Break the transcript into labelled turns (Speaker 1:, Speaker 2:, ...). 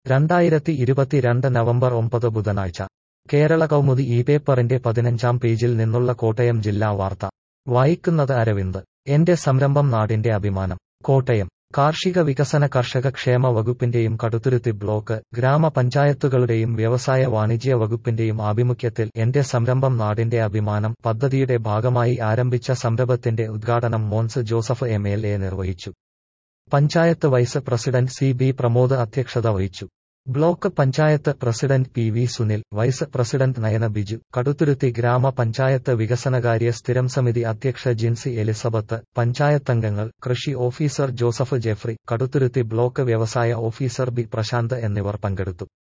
Speaker 1: രണ്ടായിരത്തി ഇരുപത്തിരണ്ട് നവംബർ ഒമ്പത് ബുധനാഴ്ച കേരള കൗമുദി ഈ പേപ്പറിന്റെ പതിനഞ്ചാം പേജിൽ നിന്നുള്ള കോട്ടയം ജില്ലാ വാർത്ത വായിക്കുന്നത് അരവിന്ദ് എന്റെ സംരംഭം നാടിന്റെ അഭിമാനം കോട്ടയം കാർഷിക വികസന കർഷക ക്ഷേമ വകുപ്പിന്റെയും കടുത്തുരുത്തി ബ്ലോക്ക് ഗ്രാമപഞ്ചായത്തുകളുടെയും വ്യവസായ വാണിജ്യ വകുപ്പിന്റെയും ആഭിമുഖ്യത്തിൽ എന്റെ സംരംഭം നാടിന്റെ അഭിമാനം പദ്ധതിയുടെ ഭാഗമായി ആരംഭിച്ച സംരംഭത്തിന്റെ ഉദ്ഘാടനം Mons Joseph M L A നിർവഹിച്ചു panchayat vice president C B Pramod അധ്യക്ഷത വഹിച്ചു block panchayat president P V Sunil vice president Nayana Biju Kaduthuruthy ഗ്രാമപഞ്ചായത്ത് വികസനകാര്യ സ്ഥിരം സമിതി അധ്യക്ഷ ജിൻസി എലിസബത്ത് പഞ്ചായത്തംഗങ്ങൾ കൃഷി ഓഫീസർ ജോസഫ് ജെഫ്രി കടുത്തുരുത്തി ബ്ലോക്ക് വ്യവസായ ഓഫീസർ ബി പ്രശാന്ത് എന്നിവർ പങ്കെടുത്തു